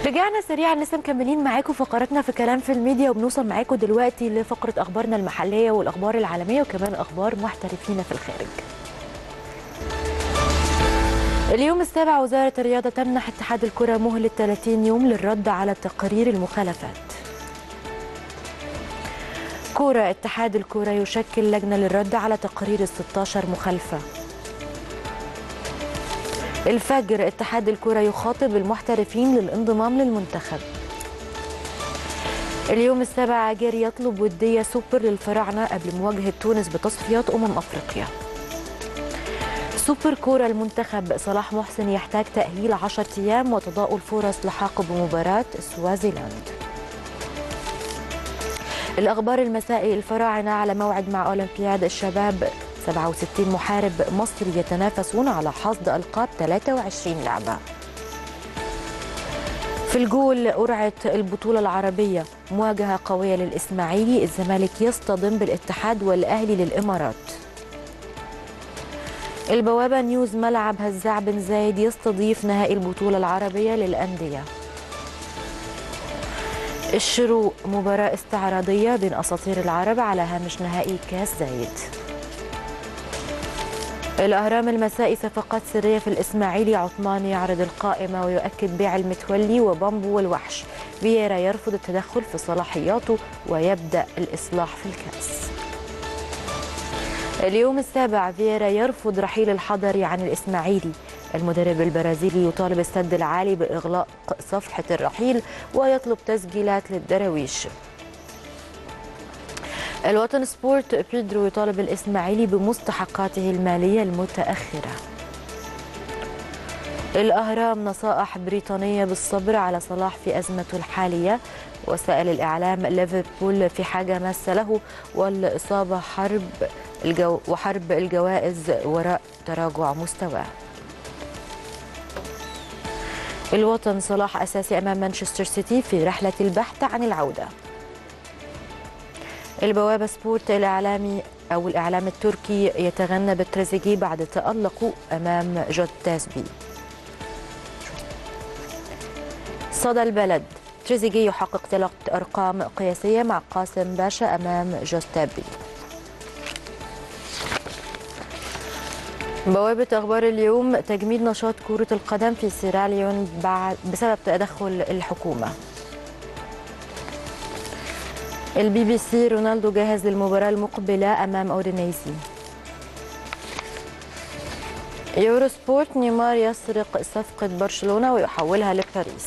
رجعنا سريعا لسه مكملين معاكم فقراتنا في كلام في الميديا وبنوصل معاكم دلوقتي لفقره اخبارنا المحليه والاخبار العالميه وكمان اخبار محترفين في الخارج. اليوم السابع وزاره الرياضه تمنح اتحاد الكره مهله 30 يوم للرد على تقارير المخالفات. كوره اتحاد الكوره يشكل لجنه للرد على تقارير ال 16 مخالفه. الفجر اتحاد الكرة يخاطب المحترفين للانضمام للمنتخب اليوم السابع جاري يطلب ودية سوبر للفراعنة قبل مواجهة تونس بتصفيات أمم أفريقيا سوبر كورة المنتخب صلاح محسن يحتاج تأهيل 10 أيام وتضاءل فرص لحاقه بمباراة سوازيلاند الأخبار المسائي الفراعنة على موعد مع أولمبياد الشباب 67 محارب مصري يتنافسون على حصد ألقاب 23 لعبة في الجول قرعة البطولة العربية مواجهة قوية للإسماعيلي الزمالك يصطدم بالاتحاد والأهلي للإمارات البوابة نيوز ملعب هزاع بن زايد يستضيف نهائي البطولة العربية للأندية الشروق مباراة استعراضية بين أساطير العرب على هامش نهائي كاس زايد الأهرام المسائي صفقات سرية في الإسماعيلي عثمان يعرض القائمة ويؤكد بيع المتولي وبامبو والوحش فييرا يرفض التدخل في صلاحياته ويبدأ الإصلاح في الكأس اليوم السابع فييرا يرفض رحيل الحضري عن الإسماعيلي المدرب البرازيلي يطالب السد العالي بإغلاق صفحة الرحيل ويطلب تسجيلات للدراويش الوطن سبورت بيدرو يطالب الإسماعيلي بمستحقاته المالية المتأخرة الأهرام نصائح بريطانية بالصبر على صلاح في أزمته الحالية وسائل الإعلام ليفربول في حاجة ماسة له والإصابة حرب الجو وحرب الجوائز وراء تراجع مستواه الوطن صلاح أساسي أمام مانشستر سيتي في رحلة البحث عن العودة البوابة سبورت الإعلامي أو الإعلام التركي يتغنى بالتريزيجي بعد تألقه أمام جوت تاسبي صدى البلد تريزيجي يحقق ثلاث أرقام قياسية مع قاسم باشا أمام جوستابي بوابة أخبار اليوم تجميد نشاط كرة القدم في سيراليون بعد بسبب تدخل الحكومة البي بي سي رونالدو جاهز للمباراة المقبلة أمام أورينيسي يورو سبورت نيمار يسرق صفقة برشلونة ويحولها لباريس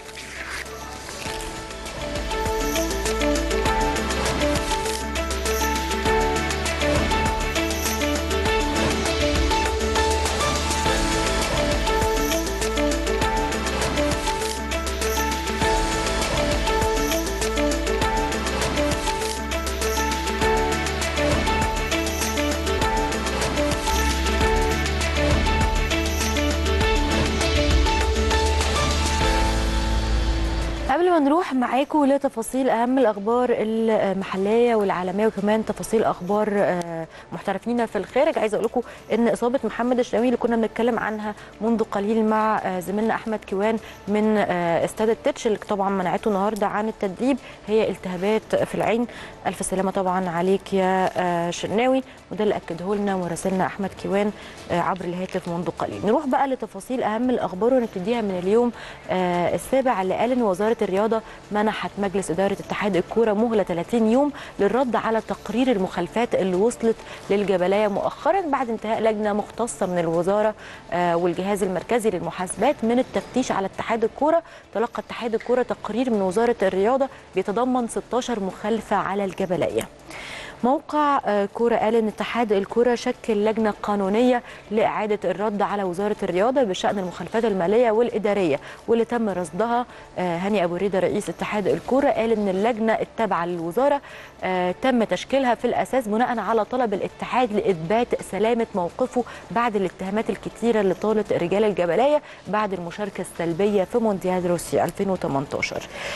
قبل ما نروح معاكم لتفاصيل اهم الاخبار المحليه والعالميه وكمان تفاصيل اخبار محترفين في الخارج عايزه اقول لكم ان اصابه محمد الشناوي اللي كنا بنتكلم عنها منذ قليل مع زميلنا احمد كيوان من استاد التتش اللي طبعا منعته النهارده عن التدريب هي التهابات في العين الف سلامه طبعا عليك يا شناوي وده اللي اكده لنا مراسلنا احمد كيوان عبر الهاتف منذ قليل نروح بقى لتفاصيل اهم الاخبار ونبتديها من اليوم السابع اللي قال ان وزاره الرياضه منحت مجلس اداره اتحاد الكوره مهله 30 يوم للرد على تقرير المخالفات اللي وصلت للجبليه مؤخرا بعد انتهاء لجنه مختصه من الوزاره والجهاز المركزي للمحاسبات من التفتيش على اتحاد الكوره تلقى اتحاد الكوره تقرير من وزاره الرياضه بيتضمن 16 مخالفه على الجبليه موقع كورة قال ان اتحاد الكورة شكل لجنة قانونية لإعادة الرد على وزارة الرياضة بشأن المخالفات المالية والإدارية واللي تم رصدها هاني أبو ريدة رئيس اتحاد الكورة قال ان اللجنة التابعة للوزارة تم تشكيلها في الأساس بناء على طلب الاتحاد لإثبات سلامة موقفه بعد الاتهامات الكثيرة اللي طالت رجال الجبلية بعد المشاركة السلبية في مونديال روسيا 2018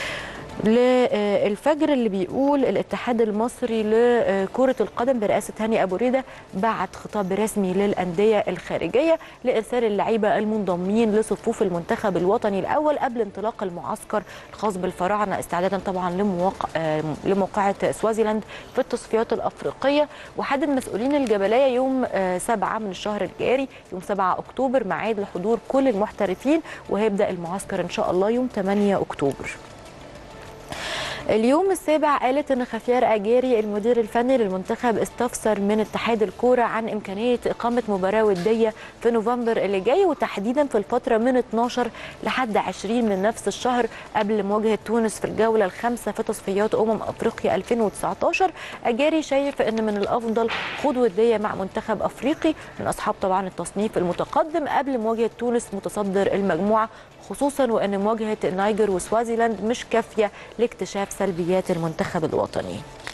للفجر اللي بيقول الاتحاد المصري لكرة القدم برئاسة هاني أبو ريدة بعت خطاب رسمي للأندية الخارجية لإرسال اللعيبة المنضمين لصفوف المنتخب الوطني الأول قبل انطلاق المعسكر الخاص بالفراعنة استعدادا طبعا لمواقع لموقعة سوازيلاند في التصفيات الأفريقية وحدد مسؤولين الجبلية يوم 7 من الشهر الجاري يوم 7 أكتوبر ميعاد لحضور كل المحترفين وهيبدأ المعسكر إن شاء الله يوم 8 أكتوبر اليوم السابع قالت ان خفيار اجاري المدير الفني للمنتخب استفسر من اتحاد الكوره عن امكانيه اقامه مباراه وديه في نوفمبر اللي جاي وتحديدا في الفتره من 12 لحد 20 من نفس الشهر قبل مواجهه تونس في الجوله الخامسه في تصفيات امم افريقيا 2019 اجاري شايف ان من الافضل خوض وديه مع منتخب افريقي من اصحاب طبعا التصنيف المتقدم قبل مواجهه تونس متصدر المجموعه خصوصا وان مواجهه النيجر وسوازيلاند مش كافيه لاكتشاف سلبيات المنتخب الوطني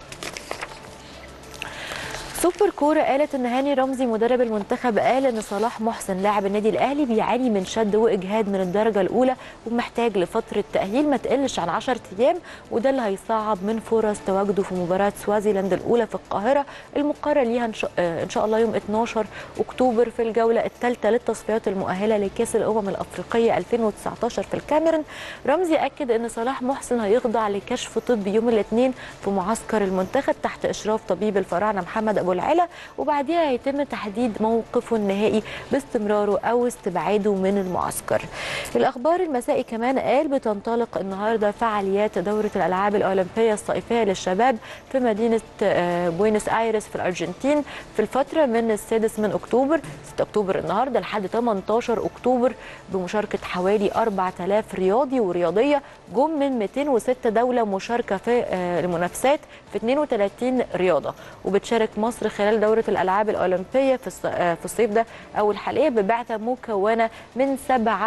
سوبر كوره قالت ان هاني رمزي مدرب المنتخب قال ان صلاح محسن لاعب النادي الاهلي بيعاني من شد واجهاد من الدرجه الاولى ومحتاج لفتره تاهيل ما تقلش عن 10 ايام وده اللي هيصعب من فرص تواجده في مباراه سوازيلاند الاولى في القاهره المقرر ليها ان شاء الله يوم 12 اكتوبر في الجوله الثالثه للتصفيات المؤهله لكاس الامم الافريقيه 2019 في الكاميرون رمزي اكد ان صلاح محسن هيخضع لكشف طبي يوم الاثنين في معسكر المنتخب تحت اشراف طبيب الفراعنه محمد ابو العلا وبعديها هيتم تحديد موقفه النهائي باستمراره او استبعاده من المعسكر. الاخبار المسائي كمان قال بتنطلق النهارده فعاليات دوره الالعاب الاولمبيه الصيفيه للشباب في مدينه بوينس ايرس في الارجنتين في الفتره من السادس من اكتوبر 6 اكتوبر النهارده لحد 18 اكتوبر بمشاركه حوالي 4000 رياضي ورياضيه جم من 206 دوله مشاركه في المنافسات في 32 رياضه وبتشارك مصر مصر خلال دورة الألعاب الأولمبية في الصيف ده أو الحالية ببعثة مكونة من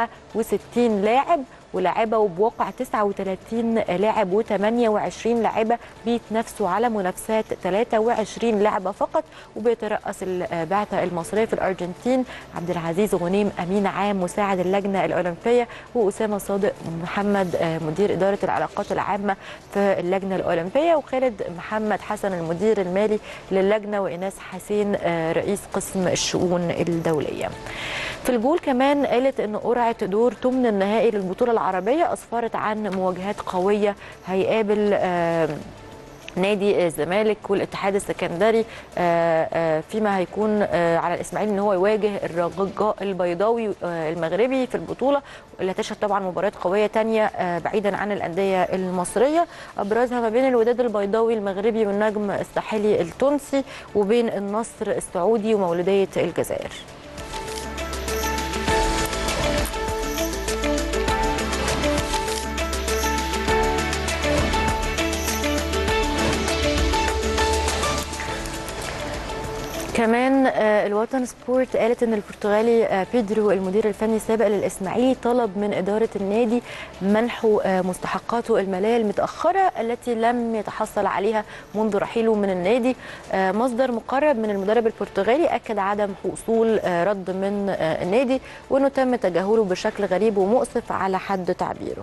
67 لاعب ولاعبه وبواقع 39 لاعب و28 لاعبه بيتنافسوا على منافسات 23 لاعبه فقط وبيترأس البعثه المصريه في الارجنتين عبد العزيز غنيم امين عام مساعد اللجنه الاولمبيه واسامه صادق محمد مدير اداره العلاقات العامه في اللجنه الاولمبيه وخالد محمد حسن المدير المالي للجنه وايناس حسين رئيس قسم الشؤون الدوليه. في الجول كمان قالت ان قرعه دور ثمن النهائي للبطوله العربيه اسفرت عن مواجهات قويه هيقابل آه نادي الزمالك والاتحاد السكندري فيما هيكون على الاسماعيلي ان هو يواجه الرجاء البيضاوي المغربي في البطوله اللي هتشهد طبعا مباريات قويه تانية بعيدا عن الانديه المصريه ابرزها ما بين الوداد البيضاوي المغربي والنجم الساحلي التونسي وبين النصر السعودي ومولوديه الجزائر كمان الوطن سبورت قالت ان البرتغالي بيدرو المدير الفني السابق للاسماعيلي طلب من اداره النادي منحه مستحقاته الماليه المتاخره التي لم يتحصل عليها منذ رحيله من النادي مصدر مقرب من المدرب البرتغالي اكد عدم حصول رد من النادي وانه تم تجاهله بشكل غريب ومؤسف على حد تعبيره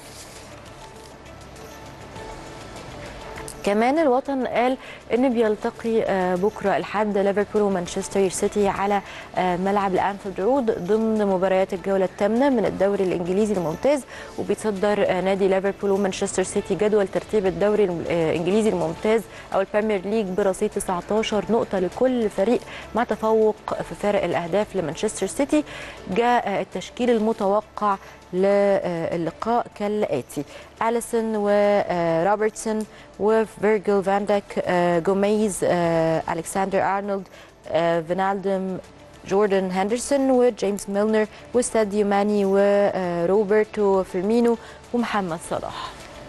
كمان الوطن قال ان بيلتقي بكره الحد ليفربول ومانشستر سيتي على ملعب الانفيلد رود ضمن مباريات الجوله الثامنه من الدوري الانجليزي الممتاز وبيتصدر نادي ليفربول ومانشستر سيتي جدول ترتيب الدوري الانجليزي الممتاز او البريمير ليج برصيد 19 نقطه لكل فريق مع تفوق في فارق الاهداف لمانشستر سيتي جاء التشكيل المتوقع للقاء كالاتي اليسون وروبرتسون وفيرجيل فاندك جوميز الكسندر ارنولد فينالدوم جوردن هندرسون وجيمس ميلنر وساديو ماني وروبرتو فيرمينو ومحمد صلاح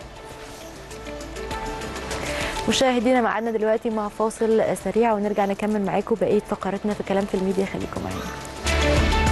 مشاهدينا معانا دلوقتي مع فاصل سريع ونرجع نكمل معاكم بقيه فقراتنا في كلام في الميديا خليكم معانا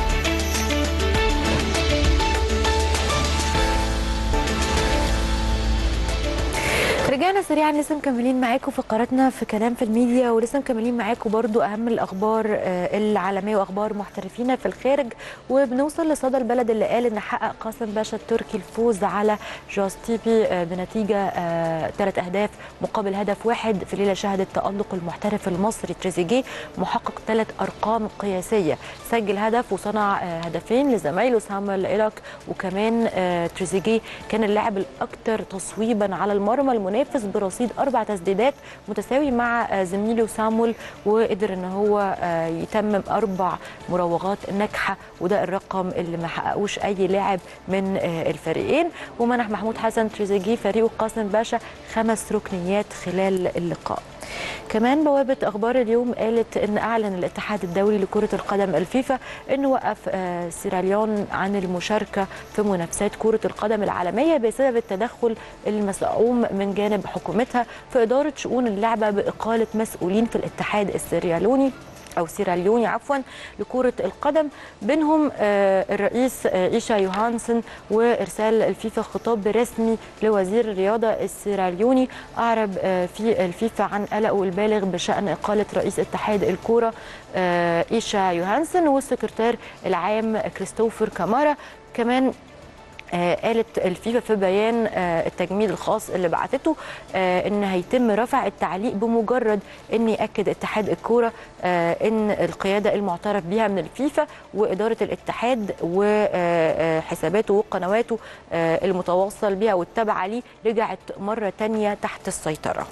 رجعنا سريعا لسه مكملين معاكم فقراتنا في كلام في الميديا ولسه مكملين معاكم برضو اهم الاخبار آه، العالميه واخبار محترفين في الخارج وبنوصل لصدى البلد اللي قال ان حقق قاسم باشا التركي الفوز على جاستيبي آه، بنتيجه ثلاث اهداف مقابل هدف واحد في ليله شهدت تالق المحترف المصري تريزيجيه محقق ثلاث ارقام قياسيه سجل هدف وصنع آه، هدفين لزمايله سامويل ايلاك وكمان آه، تريزيجيه كان اللاعب الاكثر تصويبا على المرمى المنافس برصيد اربع تسديدات متساوي مع آه، زميله سامويل وقدر ان هو آه، يتمم اربع مراوغات ناجحه وده الرقم اللي ما حققوش اي لاعب من آه، الفريقين ومنح محمود حسن تريزيجيه فريقه قاسم باشا خمس ركنيات خلال اللقاء كمان بوابة أخبار اليوم قالت أن أعلن الاتحاد الدولي لكرة القدم الفيفا أنه وقف آه، سيراليون عن المشاركة في منافسات كرة القدم العالمية بسبب التدخل المزعوم من جانب حكومتها في إدارة شؤون اللعبة بإقالة مسؤولين في الاتحاد السيراليوني او سيراليوني عفوا لكره القدم بينهم آه، الرئيس آه، ايشا يوهانسن وارسال الفيفا خطاب رسمي لوزير الرياضه السيراليوني اعرب آه، في الفيفا عن قلقه البالغ بشان اقاله رئيس اتحاد الكوره آه، ايشا يوهانسن والسكرتير العام كريستوفر كامارا كمان آه، قالت الفيفا في بيان آه، التجميل الخاص اللي بعتته آه، ان هيتم رفع التعليق بمجرد ان ياكد اتحاد الكوره آه، ان القياده المعترف بها من الفيفا واداره الاتحاد وحساباته وقنواته آه، المتواصل بها والتابعه ليه رجعت مره تانية تحت السيطره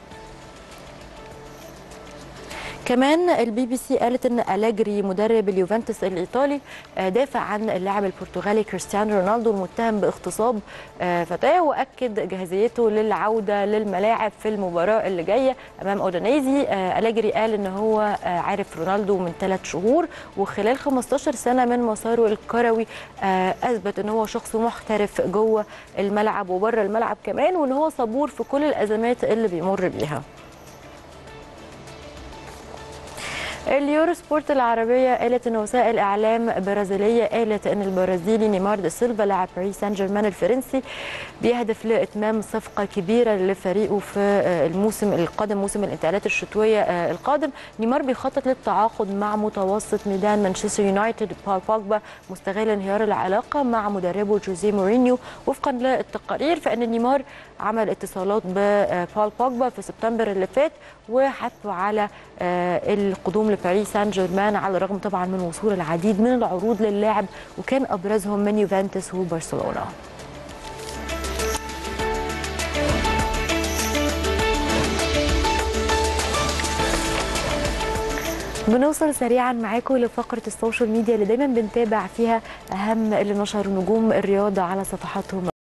كمان البي بي سي قالت ان ألاجري مدرب اليوفنتوس الايطالي آه، دافع عن اللاعب البرتغالي كريستيانو رونالدو المتهم باغتصاب آه، فتاه واكد جاهزيته للعوده للملاعب في المباراه اللي جايه امام اودونيزي آه، ألاجري قال ان هو آه، عارف رونالدو من ثلاث شهور وخلال 15 سنه من مساره الكروي آه، اثبت ان هو شخص محترف جوه الملعب وبره الملعب كمان وان هو صبور في كل الازمات اللي بيمر بيها اليورو سبورت العربية قالت ان وسائل اعلام برازيلية قالت ان البرازيلي نيمار دا سيلفا لاعب باريس سان جيرمان الفرنسي بيهدف لاتمام صفقة كبيرة لفريقه في آه، الموسم القادم موسم الانتقالات الشتوية آه، القادم نيمار بيخطط للتعاقد مع متوسط ميدان مانشستر يونايتد بول بوجبا مستغل انهيار العلاقة مع مدربه جوزيه مورينيو وفقا للتقارير فان نيمار عمل اتصالات ببول بوجبا في سبتمبر اللي فات وحثوا على آه، القدوم لباريس سان جيرمان على الرغم طبعا من وصول العديد من العروض للاعب وكان ابرزهم من يوفنتوس وبرشلونه بنوصل سريعا معاكم لفقره السوشيال ميديا اللي دايما بنتابع فيها اهم اللي نشروا نجوم الرياضه على صفحاتهم